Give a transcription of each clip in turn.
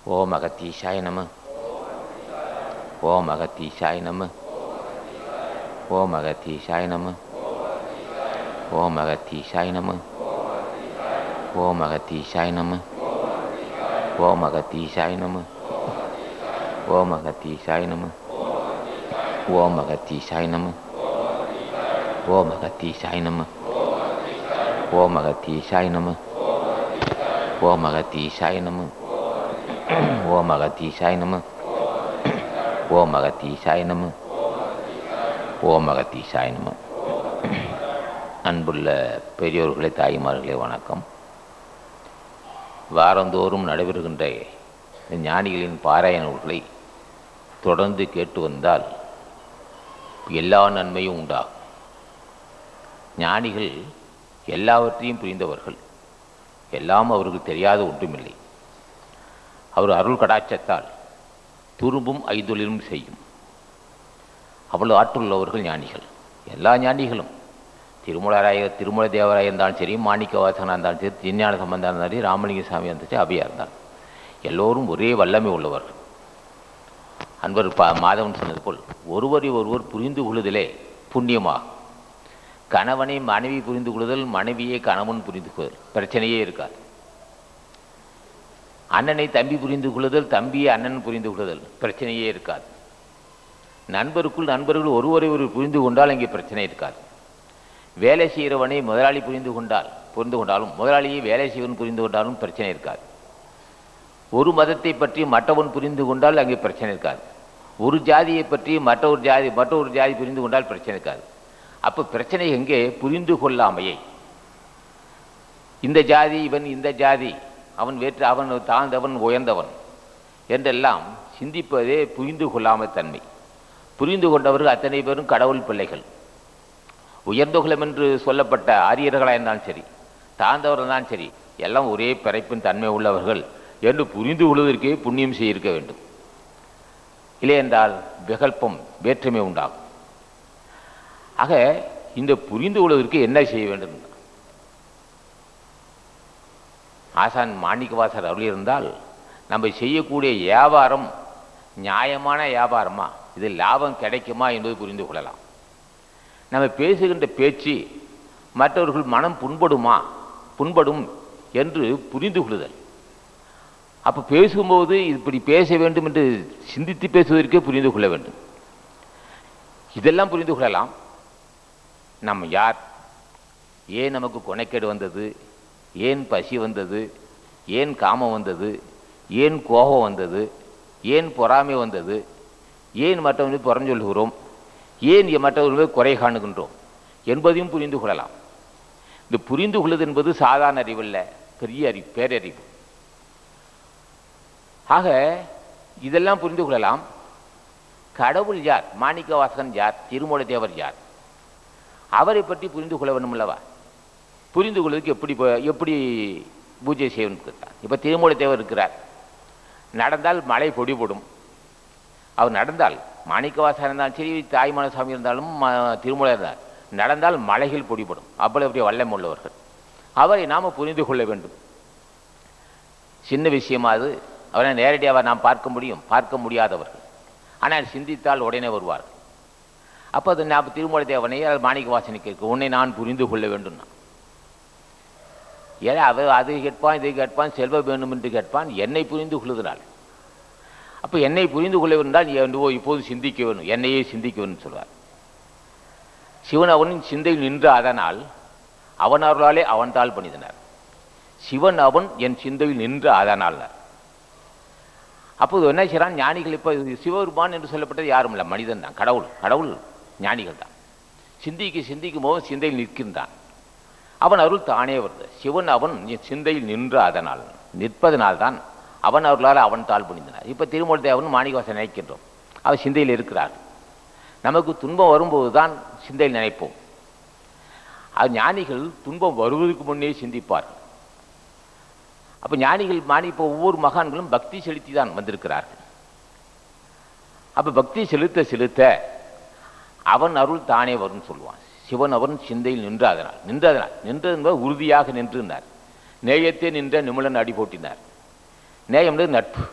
ஓம் அகத்தீஷாய நம ஓம் அகத்தீஷாய நம ஓம் அகத்தீஷாய நம ஓம் அகத்தீஷாய நம ஓம் அகத்தீஷாய நம ஓம் அகத்தீஷாய நம ஓம் அகத்தீஷாய நம ஓம் அகத்தீஷாய நம ஓம் அகத்தீஷாய நம ஓம் அகத்தீஷாய நம ஓம் அகத்தீஷாய நம ஓம் அகத்தீஷாய நம ஓம் அகத்தீஷாய நம ஓம் அகத்தீஷாய நம அன்புள்ள பெரியோர்களே தாய்மார்களே வணக்கம் வாரந்தோறும் நடைபெறுகின்ற இந்த ஞானிகளின் பாராயண நூல்களை தொடர்ந்து கேட்டு வந்தால் எல்லா நன்மையும் உண்டாகும் ஞானிகள் எல்லாவற்றையும் புரிந்தவர்கள் எல்லாம் அவருக்கு தெரியாத ஒன்றுமில்லை அவர் அருள் கடாட்சத்தால் துரும்பும் ஐந்தொழிலும் செய்யும் அவ்வளவு ஆற்றுள்ளவர்கள் ஞானிகள் எல்லா ஞானிகளும் திருமலராய திருமல தேவராய இருந்தாலும் சரி மாணிக்க வாசகனாக இருந்தாலும் சரி திருஞான சம்பந்தம் இருந்தாலும் சரி ராமலிங்க சாமி இருந்தாலும் சரி அபியா இருந்தாலும் எல்லோரும் ஒரே வல்லமை உள்ளவர்கள் அன்பர் பா மாதவன் சொன்னது போல் ஒருவரை ஒருவர் புரிந்து கொள்ளுதலே புண்ணியமாகும் கணவனை மனைவி புரிந்து கொள்ளுதல் மனைவியை கணவன் புரிந்து கொள்ளுதல் பிரச்சனையே இருக்காது அண்ணனை தம்பி புரிந்து கொள்ளுதல் தம்பியை அண்ணன் புரிந்து கொள்ளுதல் பிரச்சனையே இருக்காது நண்பருக்குள் நண்பர்கள் ஒருவரை ஒரு புரிந்து கொண்டால் அங்கே பிரச்சனை இருக்காது வேலை செய்கிறவனை முதலாளி புரிந்து கொண்டால் புரிந்து கொண்டாலும் முதலாளியை வேலை செய்வன் புரிந்து கொண்டாலும் பிரச்சனை இருக்காது ஒரு மதத்தை பற்றி மற்றவன் புரிந்து கொண்டால் அங்கே பிரச்சனை இருக்காது ஒரு ஜாதியை பற்றி மற்றொரு ஜாதி மற்றொரு ஜாதி புரிந்து கொண்டால் பிரச்சனை இருக்காது அப்போ பிரச்சனை எங்கே புரிந்து கொள்ளாமையை இந்த ஜாதி இவன் இந்த ஜாதி அவன் வேற்று அவன் தாழ்ந்தவன் உயர்ந்தவன் என்றெல்லாம் சிந்திப்பதே புரிந்து கொள்ளாமை தன்மை புரிந்து கொண்டவர்கள் அத்தனை பேரும் கடவுள் பிள்ளைகள் உயர்ந்த குலம் என்று சொல்லப்பட்ட ஆரியர்களாக இருந்தாலும் சரி தாழ்ந்தவர்கள் தான் சரி எல்லாம் ஒரே பிறப்பின் தன்மை உள்ளவர்கள் என்று புரிந்து கொள்வதற்கே புண்ணியம் செய்திருக்க வேண்டும் இல்லை என்றால் விகல்பம் வேற்றுமை உண்டாகும் ஆக இந்த புரிந்து கொள்வதற்கு என்ன செய்ய வேண்டும் ஆசான் மாணிக்கவாசர் அருள் இருந்தால் நம்ம செய்யக்கூடிய வியாபாரம் நியாயமான வியாபாரமா இது லாபம் கிடைக்குமா என்பது புரிந்து கொள்ளலாம் நம்ம பேசுகின்ற பேச்சு மற்றவர்கள் மனம் புண்படுமா புண்படும் என்று புரிந்து கொள்ளுதல் அப்போ பேசும்போது இப்படி பேச வேண்டும் என்று சிந்தித்து பேசுவதற்கே புரிந்து கொள்ள வேண்டும் இதெல்லாம் புரிந்து கொள்ளலாம் நம்ம யார் ஏன் நமக்கு கொனைக்கேடு வந்தது ஏன் பசி வந்தது ஏன் காமம் வந்தது ஏன் கோபம் வந்தது ஏன் பொறாமை வந்தது ஏன் மற்றவர்கள் புறஞ்சொல்கிறோம் ஏன் மற்றவர்களை குறை காணுகின்றோம் என்பதையும் புரிந்து கொள்ளலாம் இந்த புரிந்து கொள்வது என்பது சாதாரண அறிவல்ல பெரிய அறிவு பேரறிவு ஆக இதெல்லாம் புரிந்து கொள்ளலாம் கடவுள் யார் மாணிக்க வாசகன் யார் திருமூல தேவர் யார் அவரை பற்றி புரிந்து கொள்ள வேண்டும் அல்லவா புரிந்து கொள்வதற்கு எப்படி எப்படி பூஜை செய்யணும் கேட்டார் இப்போ திருமூல தேவர் இருக்கிறார் நடந்தால் மழை பொடி போடும் அவர் நடந்தால் மாணிக்கவாசன் இருந்தாலும் சரி தாய்மான சாமி இருந்தாலும் திருமலை இருந்தால் நடந்தால் மலைகள் பொடிபடும் அவ்வளவு வல்லம் உள்ளவர்கள் அவரை நாம் புரிந்து கொள்ள வேண்டும் சின்ன விஷயமா அது அவரை நேரடியாக நாம் பார்க்க முடியும் பார்க்க முடியாதவர்கள் ஆனால் சிந்தித்தால் உடனே வருவார்கள் அப்போ அது நாம் திருமலை தேவனை அது மாணிக்க வாசனைக்கு இருக்கு உன்னை நான் புரிந்து கொள்ள வேண்டும் ஏன்னா அவ அது கேட்பான் இதை கேட்பான் செல்வ வேண்டும் என்று கேட்பான் என்னை புரிந்து கொள்ளுகிறாள் அப்போ என்னை புரிந்து கொள்ள வேண்டால் இப்போது சிந்திக்க வேணும் என்னையே சிந்திக்க வேணும் சொல்வார் சிவன் அவனின் சிந்தையில் நின்று அதனால் அவன் அருளாலே அவன் தாள் பண்ணிதனர் சிவன் அவன் என் சிந்தையில் நின்று அதனால் அப்போது என்ன செய்யறான் ஞானிகள் இப்போ சிவபெருமான் என்று சொல்லப்பட்டது யாரும் இல்லை மனிதன் தான் கடவுள் கடவுள் ஞானிகள் தான் சிந்திக்கு சிந்திக்கும் போது சிந்தையில் நிற்கின்றான் அவன் அருள் தானே வருது சிவன் அவன் என் சிந்தையில் நின்று அதனால் நிற்பதனால் தான் அவன் அவர்களால் அவன் தாழ் புனிந்தனர் இப்போ திருமூல தேவன் மாணிக்கவாசன் நினைக்கின்றோம் அவர் சிந்தையில் இருக்கிறார் நமக்கு துன்பம் வரும்போது தான் சிந்தையில் நினைப்போம் அது ஞானிகள் துன்பம் வருவதற்கு முன்னே சிந்திப்பார்கள் அப்போ ஞானிகள் மாணி இப்போ ஒவ்வொரு மகான்களும் பக்தி செலுத்தி தான் வந்திருக்கிறார்கள் அப்போ பக்தி செலுத்த செலுத்த அவன் அருள் தானே வரும்னு சொல்லுவான் சிவன் அவன் சிந்தையில் நின்றதனால் நின்றதனால் நின்றது என்பது உறுதியாக நின்றிருந்தார் நேயத்தே நின்ற நிமிழன் அடி போட்டினார் நேயம் நட்பு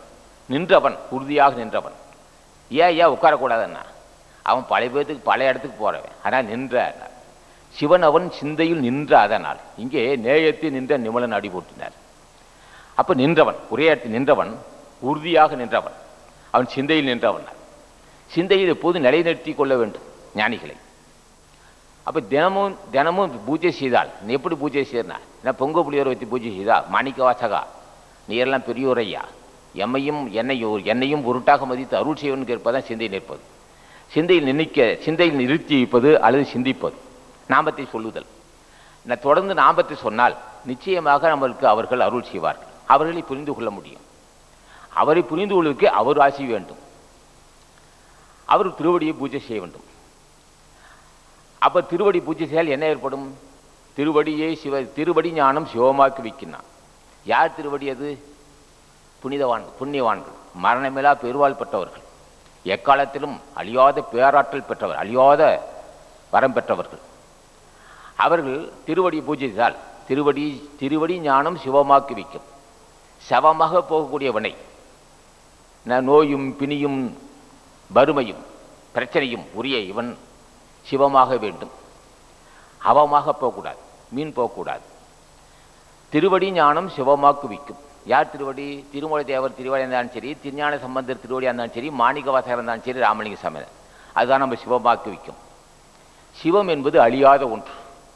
நின்றவன் உறுதியாக நின்றவன் ஏன் ஏன் உட்காரக்கூடாதுன்னா அவன் பழைய பேர்த்துக்கு பழைய இடத்துக்கு போறவன் ஆனால் நின்ற சிவன் அவன் சிந்தையில் நின்ற அதனால் இங்கே நேயத்தில் நின்ற நிமலன் அடி போட்டினார் அப்ப நின்றவன் ஒரே இடத்தில் நின்றவன் உறுதியாக நின்றவன் அவன் சிந்தையில் நின்றவன் சிந்தையில் எப்போது நிலைநிறுத்தி கொள்ள வேண்டும் ஞானிகளை அப்ப தினமும் தினமும் பூஜை செய்தால் நீ எப்படி பூஜை செய்யறா நான் பொங்க புளியோரை வைத்து பூஜை செய்தா மாணிக்க வாசகா நீ எல்லாம் பெரியோரையா எம்மையும் என்னையும் என்னையும் உருட்டாக மதித்து அருள் செய்வன் கேட்பதான் சிந்தை நிற்பது சிந்தையில் நினைக்க சிந்தையில் நிறுத்தி வைப்பது அல்லது சிந்திப்பது நாமத்தை சொல்லுதல் நான் தொடர்ந்து நாமத்தை சொன்னால் நிச்சயமாக நம்மளுக்கு அவர்கள் அருள் செய்வார்கள் அவர்களை புரிந்து கொள்ள முடியும் அவரை புரிந்து கொள்வதற்கு அவர் ஆசி வேண்டும் அவர் திருவடியை பூஜை செய்ய வேண்டும் அப்ப திருவடி பூஜை செய்தால் என்ன ஏற்படும் திருவடியே சிவ திருவடி ஞானம் சிவமாக்கி வைக்கினான் யார் திருவடி அது புனிதவான்கள் புண்ணியவான்கள் மரணமில்லா பெருவாள் பெற்றவர்கள் எக்காலத்திலும் அழியாத பேராற்றல் பெற்றவர் அழியாத வரம் பெற்றவர்கள் அவர்கள் திருவடி பூஜித்தால் திருவடி திருவடி ஞானம் சிவமாக்கி வைக்கும் சவமாக போகக்கூடியவனை ந- நோயும் பிணியும் வறுமையும் பிரச்சனையும் உரிய இவன் சிவமாக வேண்டும் அவமாக போகக்கூடாது மீன் போகக்கூடாது திருவடி ஞானம் சிவமாக்கு விக்கும் யார் திருவடி திருமலை தேவர் திருவடி இருந்தாலும் சரி திருஞான சம்பந்தர் திருவடியாக இருந்தாலும் சரி மாணிக்க வாசகர் இருந்தாலும் சரி ராமலிங்க சமேதர் அதுதான் நம்ம சிவமாக்கு விக்கும் சிவம் என்பது அழியாத ஒன்று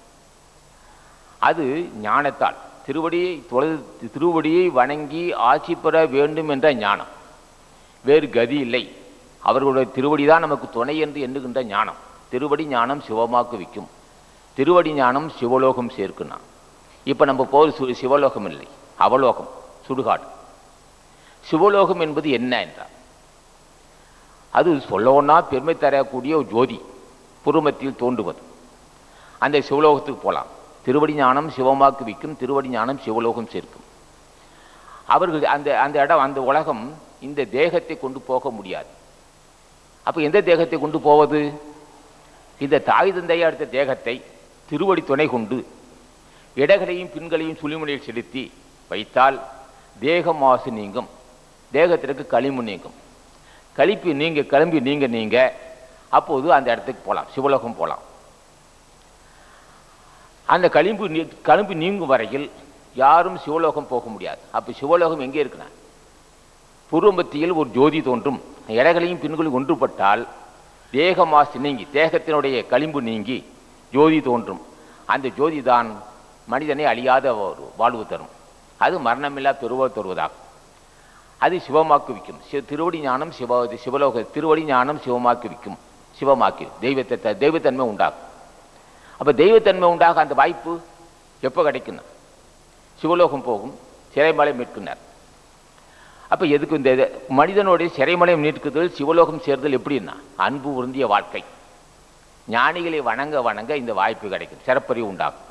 அது ஞானத்தால் திருவடியை தொழுது திருவடியை வணங்கி ஆட்சி பெற வேண்டும் என்ற ஞானம் வேறு கதி இல்லை அவர்களுடைய திருவடி தான் நமக்கு துணை என்று எண்ணுகின்ற ஞானம் திருவடி ஞானம் சிவமாக்கு விக்கும் திருவடி ஞானம் சிவலோகம் சேர்க்குனா இப்போ நம்ம போர் சு சிவலோகம் இல்லை அவலோகம் சுடுகாடு சிவலோகம் என்பது என்ன என்றார் அது சொல்லவோன்னா பெருமை தரக்கூடிய ஒரு ஜோதி புருமத்தில் தோன்றுவது அந்த சிவலோகத்துக்கு போகலாம் திருவடி ஞானம் சிவமாக்கு விக்கும் திருவடி ஞானம் சிவலோகம் சேர்க்கும் அவர்கள் அந்த அந்த இடம் அந்த உலகம் இந்த தேகத்தை கொண்டு போக முடியாது அப்போ எந்த தேகத்தை கொண்டு போவது இந்த தாய் தந்தையை அடுத்த தேகத்தை திருவடி துணை கொண்டு இடகளையும் பின்களையும் சுழிமுனையில் செலுத்தி வைத்தால் தேக மாசு நீங்கும் தேகத்திற்கு களிம்பு நீங்கும் கழிப்பு நீங்க கிளம்பி நீங்க நீங்க அப்போது அந்த இடத்துக்கு போகலாம் சிவலோகம் போகலாம் அந்த களிம்பு நீ களிம்பு நீங்கும் வரையில் யாரும் சிவலோகம் போக முடியாது அப்போ சிவலோகம் எங்கே இருக்குன்னா பூர்வமத்தியில் ஒரு ஜோதி தோன்றும் இடகளையும் பின்களையும் ஒன்றுபட்டால் தேக மாசு நீங்கி தேகத்தினுடைய களிம்பு நீங்கி ஜோதி தோன்றும் அந்த ஜோதி தான் மனிதனை அழியாத ஒரு வாழ்வு தரும் அது மரணமில்லா பெருவ தருவதாகும் அது சிவமாக்கு விக்கும் சிவ திருவடி ஞானம் சிவ சிவலோக திருவடி ஞானம் சிவமாக்கு விக்கும் சிவமாக்கி தெய்வத்தை த- தெய்வத்தன்மை உண்டாகும் அப்போ தெய்வத்தன்மை உண்டாக அந்த வாய்ப்பு எப்போ கிடைக்குன்னா சிவலோகம் போகும் சிறைமலை மீட்கினார் அப்போ எதுக்கு இந்த இது? மனிதனுடைய சிறைமலை மீட்குதல் சிவலோகம் சேர்தல் எப்படின்னா அன்பு உருந்திய வாழ்க்கை ஞானிகளை வணங்க வணங்க இந்த வாய்ப்பு கிடைக்கும் சிறப்பறிவு உண்டாகும்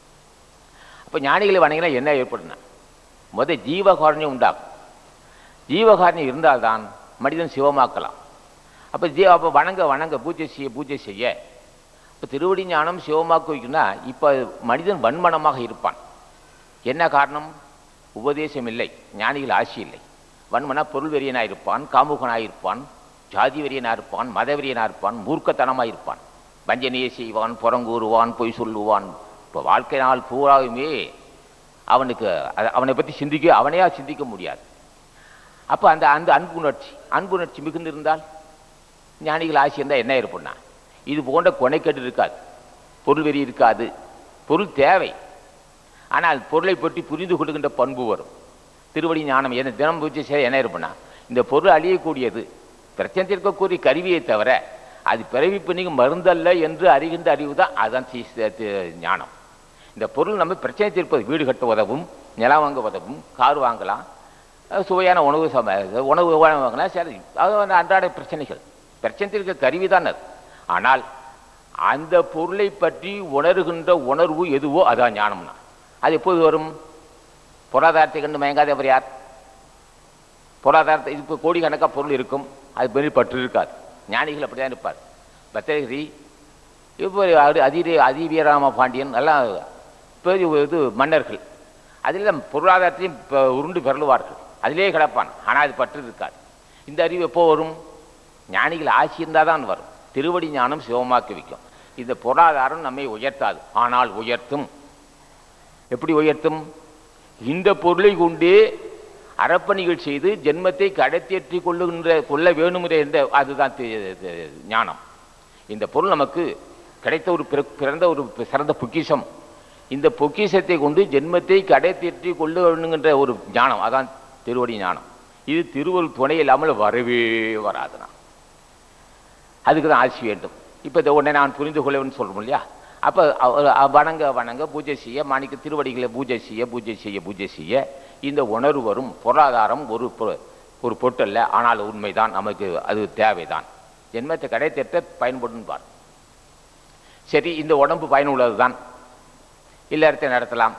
அப்போ ஞானிகளை வணங்கினா என்ன ஏற்படும்னா முத ஜீவகாரண்யம் உண்டாகும் ஜீவகாரண்யம் இருந்தால்தான் மனிதன் சிவமாக்கலாம் அப்போ ஜீ அப்போ வணங்க வணங்க பூஜை செய்ய பூஜை செய்ய இப்போ திருவடி ஞானம் சிவமாக்கு வைக்கணும்னா இப்போ மனிதன் வன்மனமாக இருப்பான் என்ன காரணம் உபதேசம் இல்லை ஞானிகள் ஆட்சி இல்லை வன்மனா பொருள் வெறியனாக இருப்பான் காமுகனாக இருப்பான் ஜாதி வெறியனாக இருப்பான் மத வெறியனாக இருப்பான் மூர்க்கத்தனமாக இருப்பான் வஞ்சனையை செய்வான் புறங்கூறுவான் பொய் சொல்லுவான் இப்போ வாழ்க்கை நாள் பூராவுமே அவனுக்கு அத- அவனை பற்றி சிந்திக்க அவனையா சிந்திக்க முடியாது அப்போ அந்த அந்த அன்புணர்ச்சி அன்புணர்ச்சி மிகுந்திருந்தால் ஞானிகள் ஆட்சி இருந்தால் என்ன ஏற்படும்னா இது போன்ற கொனைக்கட்டு இருக்காது பொருள் வெறி இருக்காது பொருள் தேவை ஆனால் பொருளை பற்றி புரிந்து கொள்கின்ற பண்பு வரும் திருவடி ஞானம் என்ன தினம் பூஜை செய்ய என்ன இருப்பனா இந்த பொருள் அழியக்கூடியது பிரச்சனை இருக்கக்கூடிய கருவியை தவிர அது பிறவிப்பு நீங்க மருந்தல்ல என்று அறிகின்ற அறிவு தான் அதுதான் சி- சி- தி- ஞானம் இந்த பொருள் நம்ம பிரச்சனை தீர்ப்பது வீடு கட்ட உதவும் நிலம் வாங்க உதவும் கார் வாங்கலாம் அஹ் சுவையான உணவு சம உணவு வாங்கலாம் சரி அது வந்து அன்றாட பிரச்சனைகள் பிரச்சனை தீர்க்க கருவி தான் அது ஆனால் அந்த பொருளை பற்றி உணர்கின்ற உணர்வு எதுவோ அதான் ஞானம்னா அது எப்போது வரும் பொருளாதாரத்தை கண்டு மயங்காதவர் யார் பொருளாதாரத்தை இப்போ கோடிக்கணக்காக பொருள் இருக்கும் அது பெரிய பற்று இருக்காது ஞானிகள் அப்படி தான் இருப்பார் பத்திரகிரி இப்போ அதி அதிரி அதிவீராம பாண்டியன் எல்லாம் பெரிய இது மன்னர்கள் அதில் பொருளாதாரத்தையும் இப்போ உருண்டு பெறலுவார்கள் அதிலே கிடப்பான் ஆனால் அது பற்று இருக்காது இந்த அறிவு எப்போ வரும் ஞானிகள் ஆசி இருந்தால் தான் வரும் திருவடி ஞானம் சிவமாக்கி வைக்கும் இந்த பொருளாதாரம் நம்மை உயர்த்தாது ஆனால் உயர்த்தும் எப்படி உயர்த்தும் இந்த பொருளை கொண்டே அறப்பணிகள் செய்து ஜென்மத்தை கடத்தேற்றி கொள்ளுகின்ற கொள்ள வேணுங்கிற என்ற அதுதான் தி- தி- ஞானம் இந்த பொருள் நமக்கு கிடைத்த ஒரு பிற- பிறந்த ஒரு சிறந்த பொக்கிஷம் இந்த பொக்கிஷத்தை கொண்டு ஜென்மத்தை கடத்தேற்றி கொள்ள வேணுங்கின்ற ஒரு ஞானம் அதான் திருவடி ஞானம் இது திருவருள் துணை இல்லாமல் வரவே வராதுனா அதுக்கு தான் ஆசி வேண்டும் இப்போ இதை உடனே நான் புரிந்து கொள்ளவேன்னு சொல்கிறோம் இல்லையா அப்போ வணங்க வணங்க பூஜை செய்ய மாணிக்க திருவடிகளை பூஜை செய்ய பூஜை செய்ய பூஜை செய்ய இந்த உணர்வு வரும் பொருளாதாரம் ஒரு பொ- ஒரு பொருட்டல்ல ஆனால் உண்மைதான் நமக்கு அது தேவைதான் ஜென்மத்தை கடை திட்ட பயன்படும்பார் சரி இந்த உடம்பு பயனுள்ளது தான் இல்லறத்தை நடத்தலாம்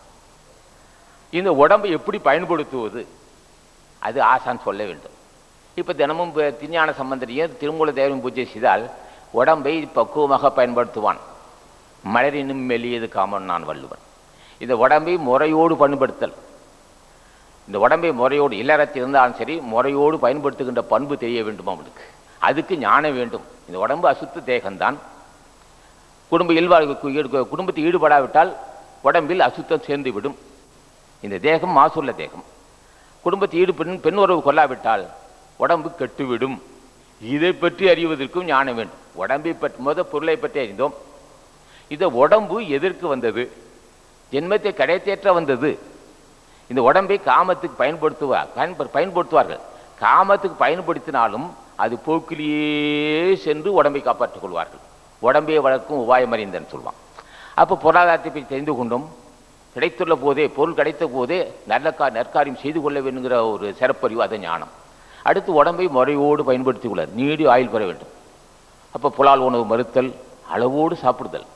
இந்த உடம்பை எப்படி பயன்படுத்துவது அது ஆசான் சொல்ல வேண்டும் இப்போ தினமும் ப- திருஞான சம்பந்தரையும் திருமூல தேவரும் பூஜை செய்தால் உடம்பை பக்குவமாக பயன்படுத்துவான் மலரினும் மெல்லியது காமன் நான் வள்ளுவன் இந்த உடம்பை முறையோடு பயன்படுத்தல் இந்த உடம்பை முறையோடு இல்லறத்தில் இருந்தாலும் சரி முறையோடு பயன்படுத்துகின்ற பண்பு தெரிய வேண்டும் அவனுக்கு அதுக்கு ஞானம் வேண்டும் இந்த உடம்பு அசுத்த தேகம்தான் குடும்ப இல்வாழ்வு குடும்பத்தில் ஈடுபடாவிட்டால் உடம்பில் அசுத்தம் சேர்ந்து விடும் இந்த தேகம் மாசுள்ள தேகம் குடும்பத்தில் ஈடுபடும் பெண் உறவு கொள்ளாவிட்டால் உடம்பு கெட்டுவிடும் இதை பற்றி அறிவதற்கும் ஞானம் வேண்டும் உடம்பை பற்றி முத பொருளை பற்றி அறிந்தோம் இந்த உடம்பு எதற்கு வந்தது ஜென்மத்தை கடைத்தேற்ற வந்தது இந்த உடம்பை காமத்துக்கு பயன்படுத்துவார் பயன்ப பயன்படுத்துவார்கள் காமத்துக்கு பயன்படுத்தினாலும் அது போக்கிலேயே சென்று உடம்பை காப்பாற்றிக் கொள்வார்கள் உடம்பை வளர்க்கும் உபாயம் அறிந்தன்னு சொல்லுவான் அப்போ பொருளாதாரத்தை பற்றி தெரிந்து கொண்டோம் கிடைத்துள்ள போதே பொருள் கிடைத்த போதே நல்ல கா நற்காரியம் செய்து கொள்ள வேண்டுங்கிற ஒரு சிறப்பறிவு அது ஞானம் அடுத்து உடம்பை முறையோடு பயன்படுத்திக் கொள்ள நீடி ஆயுள் பெற வேண்டும் அப்போ புலால் உணவு மறுத்தல் அளவோடு சாப்பிடுதல்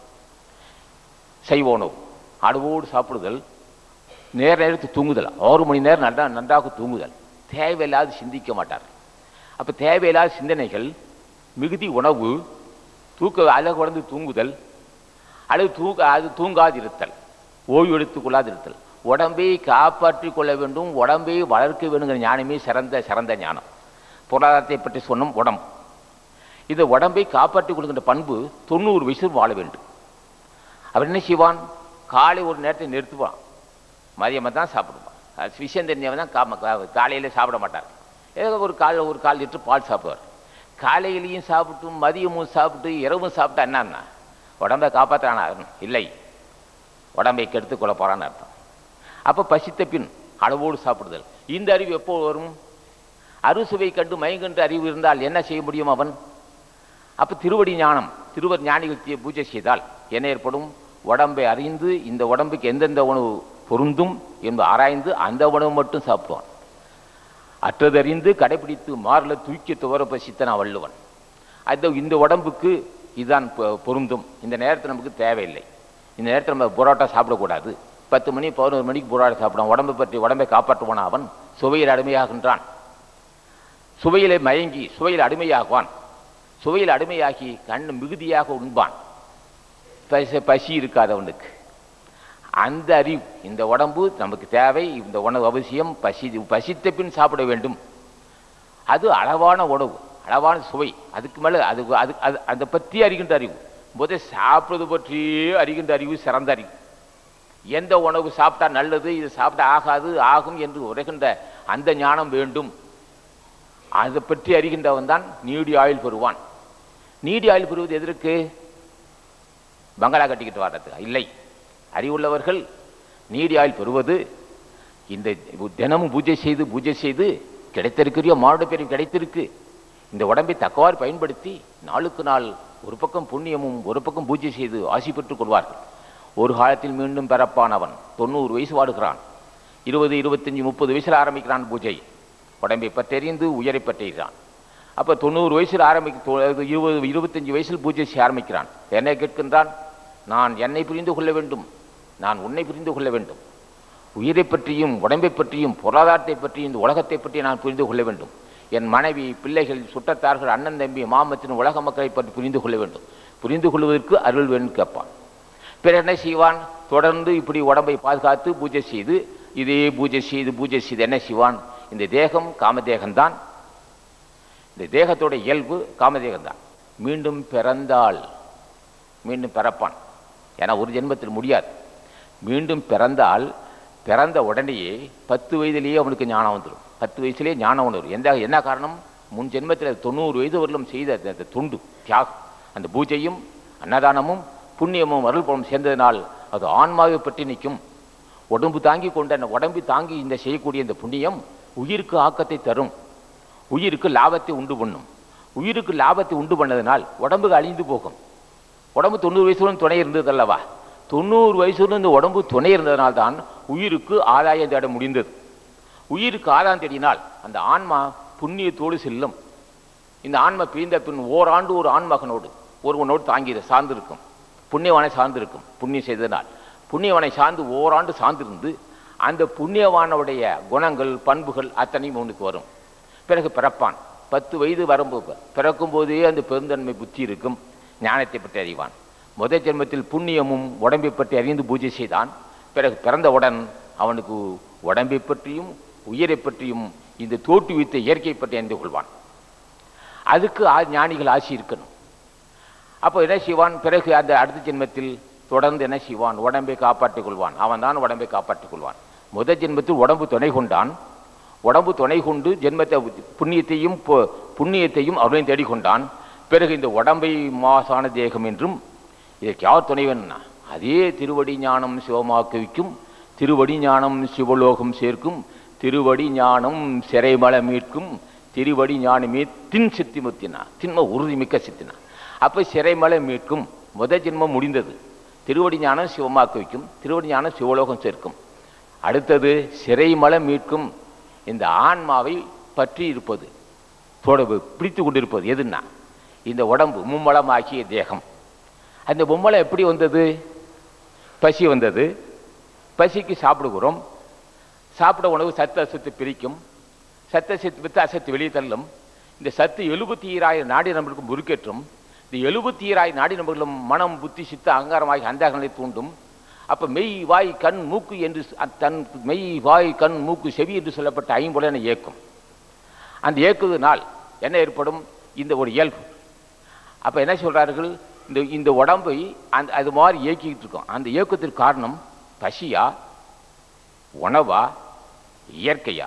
சைவ உணவு அளவோடு சாப்பிடுதல் நேர நேரத்துக்கு தூங்குதல் ஆறு மணி நேரம் நல்லா நன்றாக தூங்குதல் தேவையில்லாது சிந்திக்க மாட்டார் அப்போ தேவையில்லாத சிந்தனைகள் மிகுதி உணவு தூக்க அழகு குழந்து தூங்குதல் அல்லது தூங்க அது தூங்காதிருத்தல் ஓய்வு எடுத்துக் கொள்ளாதிருத்தல் உடம்பை காப்பாற்றிக் கொள்ள வேண்டும் உடம்பை வளர்க்க வேண்டுங்கிற ஞானமே சிறந்த சிறந்த ஞானம் பொருளாதாரத்தை பற்றி சொன்னோம் உடம்பு இந்த உடம்பை காப்பாற்றிக் கொள்கின்ற பண்பு தொண்ணூறு வயசு வாழ வேண்டும் அவர் என்ன செய்வான் காலை ஒரு நேரத்தை நிறுத்துவான் மதியமாக தான் சாப்பிடுவான் அது விஷயம் தெரிஞ்சவன் தான் காம காலையில் சாப்பிட மாட்டார் ஏதோ ஒரு கால் ஒரு கால் லிட்டர் பால் சாப்பிடுவார் காலையிலையும் சாப்பிட்டு மதியமும் சாப்பிட்டு இரவும் சாப்பிட்டா என்னன்னா உடம்பை காப்பாற்றானா இல்லை உடம்பை கெடுத்து கொள்ள போறான்னு அர்த்தம் அப்போ பசித்த பின் அளவோடு சாப்பிடுதல் இந்த அறிவு எப்போ வரும் அறுசுவை கண்டு மயங்குன்ற அறிவு இருந்தால் என்ன செய்ய முடியும் அவன் அப்போ திருவடி ஞானம் திருவர் ஞானிகள் செய்ய பூஜை செய்தால் என்ன ஏற்படும் உடம்பை அறிந்து இந்த உடம்புக்கு எந்தெந்த உணவு பொருந்தும் என்று ஆராய்ந்து அந்த உணவு மட்டும் சாப்பிடுவான் அற்றதறிந்து கடைபிடித்து மாறல தூக்கி துவர பசித்தன வள்ளுவன் அது இந்த உடம்புக்கு இதுதான் பொ- பொருந்தும் இந்த நேரத்தில் நமக்கு தேவையில்லை இந்த நேரத்தில் நம்ம புரோட்டா சாப்பிடக்கூடாது பத்து மணி பதினோரு மணிக்கு புரோட்டா சாப்பிடுவான் உடம்பை பற்றி உடம்பை காப்பாற்றுவான் அவன் சுவையில் அடிமையாகின்றான் சுவையிலே மயங்கி சுவையில் அடிமையாகுவான் சுவையில் அடிமையாகி கண் மிகுதியாக உண்பான் பசி பசி இருக்காது அவனுக்கு அந்த அறிவு இந்த உடம்பு நமக்கு தேவை இந்த உணவு அவசியம் பசி பசித்த பின் சாப்பிட வேண்டும் அது அளவான உணவு அளவான சுவை அதுக்கு மேலே அது அது அது அதை பற்றி அறிகின்ற அறிவு முதல் சாப்பிடுவது பற்றியே அறிகின்ற அறிவு சிறந்த அறிவு எந்த உணவு சாப்பிட்டா நல்லது இது சாப்பிட்டா ஆகாது ஆகும் என்று உரைகின்ற அந்த ஞானம் வேண்டும் அதை பற்றி அறிகின்றவன் தான் நீடி ஆயுள் பெறுவான் நீடி ஆயுள் பெறுவது எதற்கு பங்களா கட்டிக்கிட்டு வர்றதுக்கு இல்லை அறிவுள்ளவர்கள் நீடி ஆயுள் பெறுவது இந்த தினமும் பூஜை செய்து பூஜை செய்து கிடைத்திருக்கிறியோ மானுட பேரும் கிடைத்திருக்கு இந்த உடம்பை தக்கவாறு பயன்படுத்தி நாளுக்கு நாள் ஒரு பக்கம் புண்ணியமும் ஒரு பக்கம் பூஜை செய்து ஆசி பெற்றுக் கொள்வார்கள் ஒரு காலத்தில் மீண்டும் பிறப்பான் அவன் தொண்ணூறு வயசு வாடுகிறான் இருபது இருபத்தஞ்சி முப்பது வயசில் ஆரம்பிக்கிறான் பூஜை உடம்பை பற்றறிந்து உயரை பற்றுகிறான் அப்போ தொண்ணூறு வயசில் ஆரம்பிக்க தொ- இருபது இருபத்தஞ்சி வயசில் பூஜை செய்ய ஆரம்பிக்கிறான் என்ன கேட்கின்றான் நான் என்னை புரிந்து கொள்ள வேண்டும் நான் உன்னை புரிந்து கொள்ள வேண்டும் உயிரை பற்றியும் உடம்பை பற்றியும் பொருளாதாரத்தை பற்றியும் இந்த உலகத்தை பற்றி நான் புரிந்து கொள்ள வேண்டும் என் மனைவி பிள்ளைகள் சுற்றத்தார்கள் அண்ணன் தம்பி மாமத்தின் உலக மக்களை பற்றி புரிந்து கொள்ள வேண்டும் புரிந்து கொள்வதற்கு அருள் வேண்டும் கேட்பான் பிறர் என்ன செய்வான் தொடர்ந்து இப்படி உடம்பை பாதுகாத்து பூஜை செய்து இதே பூஜை செய்து பூஜை செய்து என்ன செய்வான் இந்த தேகம் காமதேகம்தான் இந்த தேகத்தோட இயல்பு காமதேகம்தான் மீண்டும் பிறந்தால் மீண்டும் பிறப்பான் ஏன்னா ஒரு ஜென்மத்தில் முடியாது மீண்டும் பிறந்தால் பிறந்த உடனேயே பத்து வயதிலேயே அவனுக்கு ஞானம் வந்துடும் பத்து வயசுலேயே ஞானம் வந்துடும் எந்த என்ன காரணம் முன் ஜென்மத்தில் தொண்ணூறு வயது வரலும் செய்த அந்த- அந்த தொண்டு தியாகம் அந்த பூஜையும் அன்னதானமும் புண்ணியமும் அருள்புறம் சேர்ந்ததினால் அது ஆன்மாவை பற்றி நிற்கும் உடம்பு தாங்கி கொண்ட அந்த உடம்பு தாங்கி இந்த செய்யக்கூடிய இந்த புண்ணியம் உயிருக்கு ஆக்கத்தை தரும் உயிருக்கு லாபத்தை உண்டு பண்ணும் உயிருக்கு லாபத்தை உண்டு பண்ணதுனால் உடம்புக்கு அழிந்து போகும் உடம்பு தொண்ணூறு வயசுடன் துணை இருந்தது அல்லவா தொண்ணூறு வயசுடன் இந்த உடம்பு துணை இருந்ததனால் தான் உயிருக்கு ஆதாயம் தேட முடிந்தது உயிருக்கு ஆதாயம் தேடினால் அந்த ஆன்மா புண்ணியத்தோடு செல்லும் இந்த ஆன்மா பிரிந்த பின் ஓராண்டு ஒரு ஆண்மகனோடு ஒருவனோடு தாங்கி சார்ந்திருக்கும் புண்ணியவானை சார்ந்திருக்கும் புண்ணியம் செய்ததனால் புண்ணியவனை சார்ந்து ஓராண்டு சார்ந்திருந்து அந்த புண்ணியவானுடைய குணங்கள் பண்புகள் அத்தனையும் அவனுக்கு வரும் பிறகு பிறப்பான் பத்து வயது வரும்போது பிறக்கும் போதே அந்த பெருந்தன்மை புத்தி இருக்கும் ஞானத்தை பற்றி அறிவான் முதல் ஜென்மத்தில் புண்ணியமும் உடம்பை பற்றி அறிந்து பூஜை செய்தான் பிறகு பிறந்தவுடன் அவனுக்கு உடம்பை பற்றியும் உயிரை பற்றியும் இந்த தோற்றுவித்த இயற்கை பற்றி அறிந்து கொள்வான் அதுக்கு ஆ- ஞானிகள் ஆசி இருக்கணும் அப்போ என்ன செய்வான் பிறகு அந்த அடுத்த ஜென்மத்தில் தொடர்ந்து என்ன செய்வான் உடம்பை காப்பாற்றிக் கொள்வான் அவன் தான் உடம்பை காப்பாற்றிக் கொள்வான் முதல் ஜென்மத்தில் உடம்பு துணை கொண்டான் உடம்பு துணை கொண்டு ஜென்மத்தை புண்ணியத்தையும் பு- புண்ணியத்தையும் அவளையும் தேடிக்கொண்டான் பிறகு இந்த உடம்பை மாசான தேகம் என்றும் இதற்கு யார் துணைவன்னா அதே திருவடி ஞானம் சிவமாக்குவிக்கும் திருவடி ஞானம் சிவலோகம் சேர்க்கும் திருவடி ஞானம் சிறைமல மீட்கும் திருவடி ஞானமே தின் சித்தி முத்தினா திண்ம உறுதிமிக்க சித்தினா அப்போ சிறைமலை மீட்கும் முத ஜென்மம் முடிந்தது திருவடி ஞானம் சிவமாக்க வைக்கும் திருவடி ஞானம் சிவலோகம் சேர்க்கும் அடுத்தது சிறைமலை மீட்கும் இந்த ஆன்மாவை பற்றி இருப்பது தொடர்பு பிடித்து கொண்டிருப்பது எதுன்னா இந்த உடம்பு மும்மலமாக்கிய தேகம் அந்த மும்மலம் எப்படி வந்தது பசி வந்தது பசிக்கு சாப்பிடுகிறோம் சாப்பிட உணவு சத்து அசத்து பிரிக்கும் சத்த சத்து வித்து அசத்து வெளியே தள்ளும் இந்த சத்து எழுபத்தி ஈராயிரம் நாடி நம்பர்களுக்கு முறுக்கேற்றும் இந்த எழுபத்தி ஈராயிரம் நாடி நம்பர்களும் மனம் புத்தி சித்த அகங்காரமாகி அந்தகங்களை தூண்டும் அப்ப மெய் வாய் கண் மூக்கு என்று ச- தன் மெய் வாய் கண் மூக்கு செவி என்று சொல்லப்பட்ட ஐம்புலனை இயக்கும் அந்த இயக்குவதனால் என்ன ஏற்படும் இந்த ஒரு இயல்பு அப்ப என்ன சொல்றார்கள் இந்த இந்த உடம்பை அந்த அது மாதிரி இயக்கிட்டு இருக்கோம் அந்த இயக்கத்திற்கு காரணம் பசியா உணவா இயற்கையா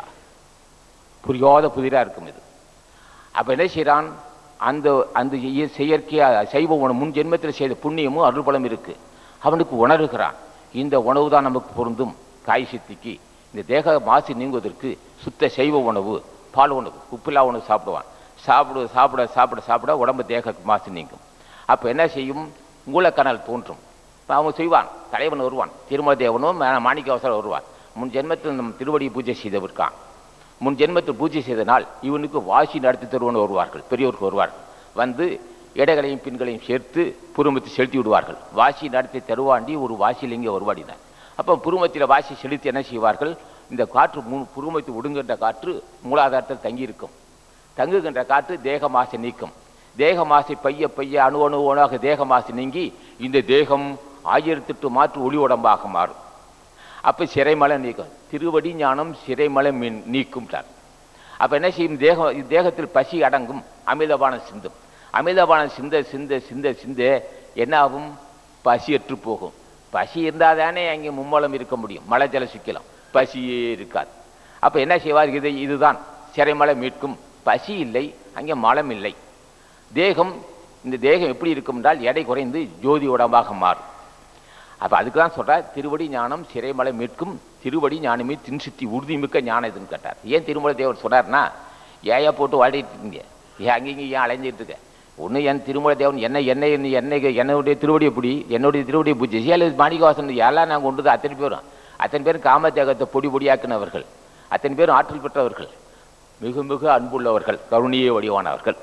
புரியாத புதிரா இருக்கும் இது அப்ப என்ன செய்றான் அந்த அந்த இய- செயற்கையா சைவ உணவு முன் ஜென்மத்தில் செய்த புண்ணியமும் அருள்பலம் இருக்கு அவனுக்கு உணர்கிறான் இந்த உணவு தான் நமக்கு பொருந்தும் காய் சித்திக்கு இந்த தேக மாசு நீங்குவதற்கு சுத்த சைவ உணவு பால் உணவு உப்பில்லா உணவு சாப்பிடுவான் சாப்பிட சாப்பிட சாப்பிட சாப்பிட உடம்பு தேக மாசு நீங்கும் அப்போ என்ன செய்யும் மூலக்கனல் தோன்றும் இப்போ அவன் செய்வான் தலைவன் வருவான் திருமல தேவனும் மாணிக்கவாசர் வருவான் முன் ஜென்மத்தில் நம் திருவடி பூஜை செய்தவர்கான் முன் ஜென்மத்தில் பூஜை செய்தனால் இவனுக்கு வாசி நடத்தி தருவன் வருவார்கள் பெரியோருக்கு வருவார்கள் வந்து இடைகளையும் பின்களையும் சேர்த்து புருமத்தை செலுத்தி விடுவார்கள் வாசி நடத்தி தருவாண்டி ஒரு வாசிலிங்க வருவாடினார் அப்போ புருமத்தில் வாசி செலுத்தி என்ன செய்வார்கள் இந்த காற்று மூ புருமத்தை ஒடுங்குகின்ற காற்று மூலாதாரத்தில் தங்கியிருக்கும் தங்குகின்ற காற்று தேக மாசை நீக்கும் தேக மாசை பைய பைய அணு அணு அணுவாக தேக மாசு நீங்கி இந்த தேகம் ஆயிரத்தெட்டு மாற்று ஒளி உடம்பாக மாறும் அப்போ சிறைமலை நீக்கும் திருவடி ஞானம் சிறைமலை மீன் நீக்கும்ட்டார் அப்போ என்ன செய்யும் தேகம் இந்த தேகத்தில் பசி அடங்கும் அமிர்தபானம் சிந்தும் அமிர்தபானம் சிந்த சிந்த சிந்த சிந்த என்ன ஆகும் பசியற்று போகும் பசி இருந்தால் தானே அங்கே மும்மலம் இருக்க முடியும் மலை ஜல சிக்கலாம் பசியே இருக்காது அப்போ என்ன செய்வார் இது இதுதான் சிறைமலை மீட்கும் பசி இல்லை அங்கே மலம் இல்லை தேகம் இந்த தேகம் எப்படி இருக்கும் என்றால் எடை குறைந்து ஜோதி உடம்பாக மாறும் அப்போ அதுக்கு தான் சொல்கிறார் திருவடி ஞானம் சிறைமலை மீட்கும் திருவடி ஞானமே தின்சித்தி உறுதிமிக்க ஞானம் இதுன்னு கேட்டார் ஏன் திருமலை தேவர் சொன்னார்னா ஏயா போட்டு வாடிட்டு இருக்கீங்க ஏன் அங்கேயும் ஏன் அலைஞ்சிட்டு இருக்க ஒன்று என் திருமலை தேவன் என்ன என்னை என்னை என்னுடைய திருவடி எப்படி என்னுடைய திருவடியை பூஜை செய்ய அல்லது மாணிக்கவாசன் எல்லாம் நாங்கள் கொண்டு வந்து அத்தனை பேரும் அத்தனை பேரும் காமத்தேகத்தை பொடி பொடியாக்கினவர்கள் அத்தனை பேரும் ஆற்றல் பெற்றவர்கள் மிக மிக அன்புள்ளவர்கள் கருணியே வடிவானவர்கள்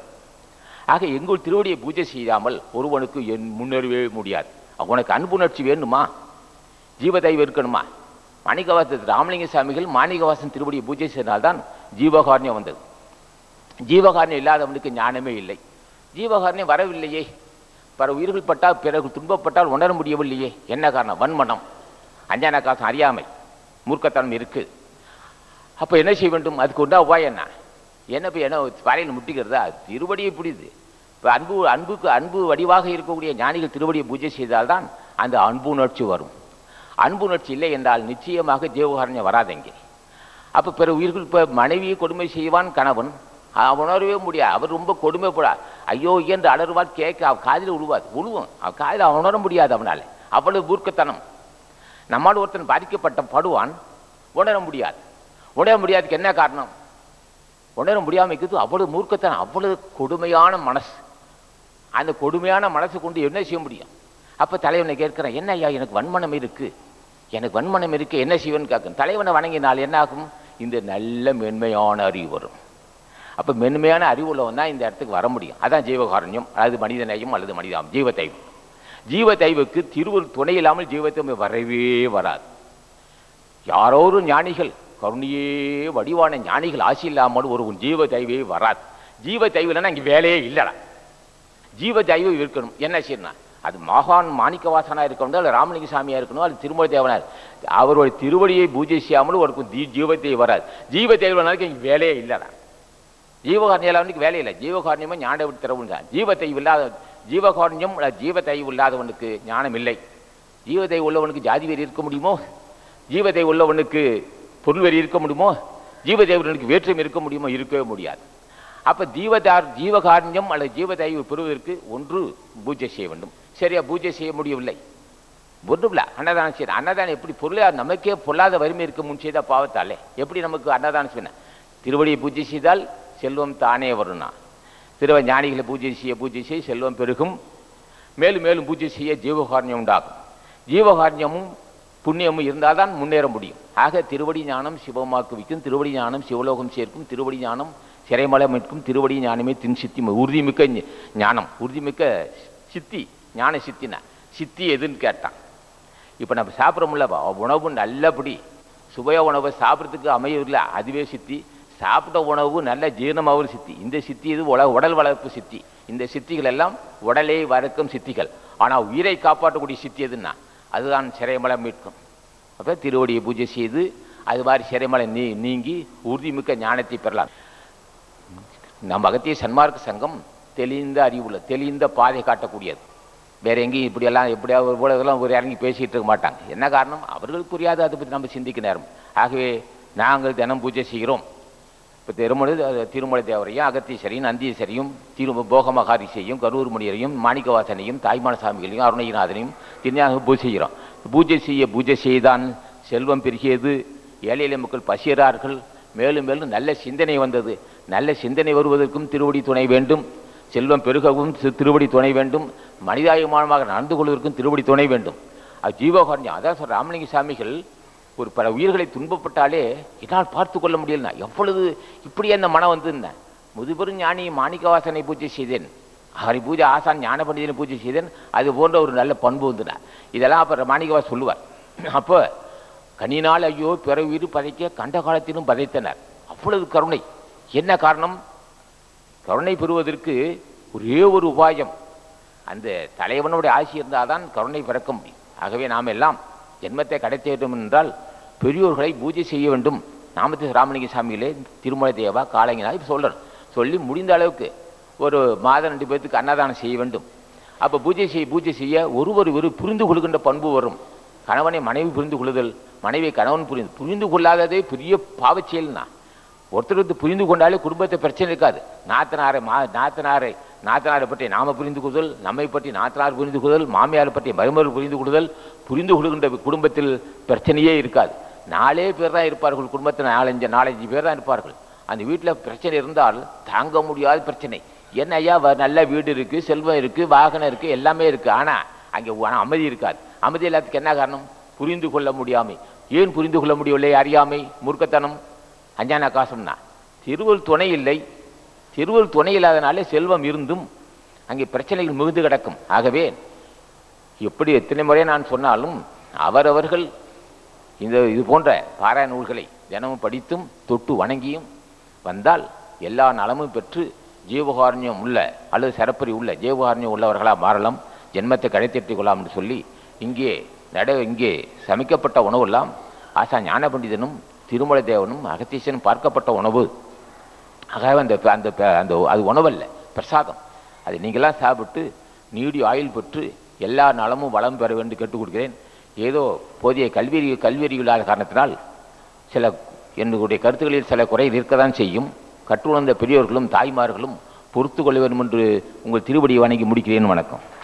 ஆக எங்கள் திருவடியை பூஜை செய்யாமல் ஒருவனுக்கு என் முன்னேறவே முடியாது உனக்கு அன்புணர்ச்சி வேணுமா ஜீவதெய்வம் இருக்கணுமா மாணிக்கவாச ராமலிங்க சாமிகள் மாணிக்கவாசன் திருவடியை பூஜை செய்தால்தான் ஜீவகாரண்யம் வந்தது ஜீவகாரண்யம் இல்லாதவனுக்கு ஞானமே இல்லை ஜீவகாரண்யம் வரவில்லையே பிற உயிர்கள் பட்டால் பிறகு துன்பப்பட்டால் உணர முடியவில்லையே என்ன காரணம் வன்மனம் அஞ்ஞான காசம் அறியாமை மூர்க்கத்தனம் இருக்கு அப்போ என்ன செய்ய வேண்டும் அதுக்கு உண்டா உபாயம் என்ன என்ன இப்போ என்ன பாறையில் முட்டிக்கிறதா திருவடியை பிடிது இப்போ அன்பு அன்புக்கு அன்பு வடிவாக இருக்கக்கூடிய ஞானிகள் திருவடியை பூஜை செய்தால்தான் அந்த அன்பு உணர்ச்சி வரும் அன்பு உணர்ச்சி இல்லை என்றால் நிச்சயமாக ஜீவகாரண்யம் வராதெங்கே அப்போ பிற உயிர்கள் இப்போ மனைவியை கொடுமை செய்வான் கணவன் அவன் உணரவே முடியாது அவர் ரொம்ப கொடுமைப்படா ஐயோ என்று அலறுவார் கேட்க அவ காதில் உழுவாது உழுவும் அவன் காதில் அவன் உணர முடியாது அவனால் அவ்வளவு மூர்க்கத்தனம் நம்மால் ஒருத்தன் பாதிக்கப்பட்ட படுவான் உணர முடியாது உணர முடியாதுக்கு என்ன காரணம் உணர முடியாமல் இருக்குது அவ்வளவு மூர்க்கத்தனம் அவ்வளவு கொடுமையான மனசு அந்த கொடுமையான மனசை கொண்டு என்ன செய்ய முடியும் அப்போ தலைவனை கேட்கிறேன் என்ன ஐயா எனக்கு வன்மனம் இருக்கு எனக்கு வன்மனம் இருக்கு என்ன செய்வேன்னு கேட்கணும் தலைவனை வணங்கினால் என்ன ஆகும் இந்த நல்ல மென்மையான அறிவு வரும் அப்போ மென்மையான அறிவு உள்ளவன் தான் இந்த இடத்துக்கு வர முடியும் அதான் ஜீவகாரண்யம் அல்லது மனிதநேயம் அல்லது மனிதம் ஜீவத்தைவு ஜீவத்தைவுக்கு திருவள் துணை இல்லாமல் ஜீவத்தை வரவே வராது யாரோ ஒரு ஞானிகள் கருணையே வடிவான ஞானிகள் ஆசி இல்லாமல் ஒரு ஜீவ தெய்வே வராது ஜீவ தெய்வம்னா இங்கே வேலையே இல்லைடா ஜீவ தெய்வம் இருக்கணும் என்ன செய்யணும் அது மகான் மாணிக்கவாசனா இருக்கணும் அல்லது ராமலிங்க சாமியா இருக்கணும் அல்லது திருமலை தேவனா அவருடைய திருவடியை பூஜை செய்யாமல் ஒரு ஜீவத்தை வராது ஜீவ தெய்வனாருக்கு இங்கே வேலையே இல்லைடா ஜீவகாரணியவனுக்கு வேலை இல்லை ஜீவகாரணியமா ஞான விட்டு திறவுன்னு ஜீவத்தைவு இல்லாத ஜீவகாரண்யம் அல்லது ஜீவத்தைவு இல்லாதவனுக்கு ஞானம் இல்லை ஜீவத்தை உள்ளவனுக்கு ஜாதி வெறி இருக்க முடியுமோ ஜீவத்தை உள்ளவனுக்கு பொருள் வெறி இருக்க முடியுமோ ஜீவதேவனுக்கு வேற்றுமை இருக்க முடியுமோ இருக்கவே முடியாது அப்ப ஜீவதார் ஜீவகாரண்யம் அல்லது ஜீவதேவை பெறுவதற்கு ஒன்று பூஜை செய்ய வேண்டும் சரியா பூஜை செய்ய முடியவில்லை ஒன்றுமில்ல அன்னதானம் செய்யணும் அன்னதானம் எப்படி பொருளா நமக்கே பொல்லாத வறுமை இருக்க முன் செய்த பாவத்தாலே எப்படி நமக்கு அன்னதானம் செய்யணும் திருவடியை பூஜை செய்தால் செல்வம் தானே வரும்னா திருவ ஞானிகளை பூஜை செய்ய பூஜை செய்ய செல்வம் பெருகும் மேலும் மேலும் பூஜை செய்ய ஜீவகாரண்யம் உண்டாகும் ஜீவகாரண்யமும் புண்ணியமும் இருந்தால் தான் முன்னேற முடியும் ஆக திருவடி ஞானம் சிவமாக்கு வைக்கும் திருவடி ஞானம் சிவலோகம் சேர்க்கும் திருவடி ஞானம் சிறைமலை மீட்கும் திருவடி ஞானமே தின் சித்தி உறுதிமிக்க ஞ- ஞானம் உறுதிமிக்க சித்தி ஞான சித்தினா சித்தி எதுன்னு கேட்டான் இப்போ நம்ம சாப்பிட்றோம்ல உணவு நல்லபடி சுவைய உணவை சாப்பிட்றதுக்கு அமையவில்லை அதுவே சித்தி சாப்பிட்ட உணவு நல்ல ஜீரணமாகவும் சித்தி இந்த சித்தி இது உல உடல் வளர்ப்பு சித்தி இந்த சித்திகள் எல்லாம் உடலை வளர்க்கும் சித்திகள் ஆனால் உயிரை காப்பாற்றக்கூடிய சித்தி எதுன்னா அதுதான் சிறைமலை மீட்கும் அப்போ திருவடியை பூஜை செய்து அது மாதிரி சிறைமலை நீ நீங்கி உறுதிமிக்க ஞானத்தை பெறலாம் நம்ம அகத்திய சன்மார்க்க சங்கம் தெளிந்த அறிவுள்ள தெளிந்த பாதை காட்டக்கூடியது வேற எங்கேயும் இப்படியெல்லாம் எப்படியா ஒரு ஊடகெல்லாம் ஒரு இறங்கி பேசிகிட்டு இருக்க மாட்டாங்க என்ன காரணம் அவர்களுக்கு புரியாது அதை பற்றி நம்ம சிந்திக்க நேரம் ஆகவே நாங்கள் தினம் பூஜை செய்கிறோம் இப்போ திருமண திருமலை தேவரையும் அகத்தீஸ்வரையும் நந்தீஸ்வரையும் திரு போகமகாரிசையும் கரூர் முனியரையும் மாணிக்கவாசனையும் தாய்மான சாமிகளையும் அருணகிரிநாதனையும் திருஞான பூஜை செய்கிறோம் பூஜை செய்ய பூஜை செய்தான் செல்வம் பெருகியது ஏழை எளிய மக்கள் பசியறார்கள் மேலும் மேலும் நல்ல சிந்தனை வந்தது நல்ல சிந்தனை வருவதற்கும் திருவடி துணை வேண்டும் செல்வம் பெருகவும் தி- திருவடி துணை வேண்டும் மனிதாயமானமாக நடந்து கொள்வதற்கும் திருவடி துணை வேண்டும் அது ஜீவகாரண்யம் அதான் சொல்ற ராமலிங்க சாமிகள் ஒரு பல உயிர்களை துன்பப்பட்டாலே என்னால் பார்த்து கொள்ள முடியலனா எவ்வளவு இப்படி அந்த மனம் வந்துன்னா முதுபெரும் ஞானி மாணிக்கவாசனை பூஜை செய்தேன் ஹரி பூஜை ஆசான் ஞான பண்டிதனை பூஜை செய்தேன் அது போன்ற ஒரு நல்ல பண்பு வந்துனா இதெல்லாம் அப்போ மாணிக்கவாஸ் சொல்லுவார் அப்போ கனினால் ஐயோ பிற உயிர் பதைக்க கண்ட காலத்திலும் பதைத்தனர் அவ்வளவு கருணை என்ன காரணம் கருணை பெறுவதற்கு ஒரே ஒரு உபாயம் அந்த தலைவனுடைய ஆசி இருந்தால் தான் கருணை பிறக்க முடியும் ஆகவே நாம் எல்லாம் ஜென்மத்தை கடத்த வேண்டும் என்றால் பெரியோர்களை பூஜை செய்ய வேண்டும் நாமத்து ராமலிங்க சாமிகளே திருமலை தேவா காலங்கினா இப்போ சொல்கிறேன் சொல்லி முடிந்த அளவுக்கு ஒரு மாதம் ரெண்டு பேர்த்துக்கு அன்னதானம் செய்ய வேண்டும் அப்போ பூஜை செய்ய பூஜை செய்ய ஒருவர் ஒரு புரிந்து கொள்கின்ற பண்பு வரும் கணவனை மனைவி புரிந்து கொள்ளுதல் மனைவி கணவன் புரிந்து புரிந்து கொள்ளாததே பெரிய பாவச் செயல்னா ஒருத்தர் ஒருத்தர் புரிந்து கொண்டாலே குடும்பத்தை பிரச்சனை இருக்காது நாத்தனாரை மா நாத்தனாரை நாத்தனாரை பற்றி நாம புரிந்து கொள்ளுதல் நம்மை பற்றி நாத்தனார் புரிந்து கொள்ளுதல் மாமியாரை பற்றி மருமகள் புரிந்து கொள்ளுதல் புரிந்து கொள்கின்ற குடும்பத்தில் பிரச்சனையே இருக்காது நாலே பேர் தான் இருப்பார்கள் குடும்பத்தில் நாலஞ்சு நாலஞ்சு பேர் தான் இருப்பார்கள் அந்த வீட்டில் பிரச்சனை இருந்தால் தாங்க முடியாத பிரச்சனை என்ன ஐயா வ- நல்ல வீடு இருக்கு செல்வம் இருக்கு வாகனம் இருக்கு எல்லாமே இருக்கு ஆனா அங்கே உ- அமைதி இருக்காது அமைதி எல்லாத்துக்கு என்ன காரணம் புரிந்து கொள்ள முடியாமை ஏன் புரிந்து கொள்ள முடியவில்லை அறியாமை மூர்க்கத்தனம் அஞ்ஞான காசம்னா திருவள் துணை இல்லை திருவள் துணை இல்லாதனாலே செல்வம் இருந்தும் அங்கே பிரச்சனைகள் மிகுந்து கிடக்கும் ஆகவே எப்படி எத்தனை முறை நான் சொன்னாலும் அவரவர்கள் இந்த இது போன்ற பாராய நூல்களை தினமும் படித்தும் தொட்டு வணங்கியும் வந்தால் எல்லா நலமும் பெற்று ஜீவகாரண்யம் உள்ள அல்லது சிறப்பறி உள்ள ஜீவகாரண்யம் உள்ளவர்களாக மாறலாம் ஜென்மத்தை கடைத்தெட்டிக் கொள்ளலாம் என்று சொல்லி இங்கே நட இங்கே சமைக்கப்பட்ட உணவெல்லாம் ஆசா ஞான பண்டிதனும் திருமலை தேவனும் அகத்தீசனும் பார்க்கப்பட்ட உணவு ஆகவே அந்த அந்த அந்த அது உணவல்ல பிரசாதம் அதை நீங்களாம் சாப்பிட்டு நீடி ஆயுள் பெற்று எல்லா நலமும் வளம் பெற வேண்டும் கேட்டுக் கொடுக்கிறேன் ஏதோ போதிய கல்வி கல்வியறிவு இல்லாத காரணத்தினால் சில என்னுடைய கருத்துக்களில் சில குறை இருக்கத்தான் செய்யும் கற்றுணர்ந்த பெரியோர்களும் தாய்மார்களும் பொறுத்து கொள்ள வேண்டும் என்று உங்கள் திருவடியை வணங்கி முடிக்கிறேன் வணக்கம்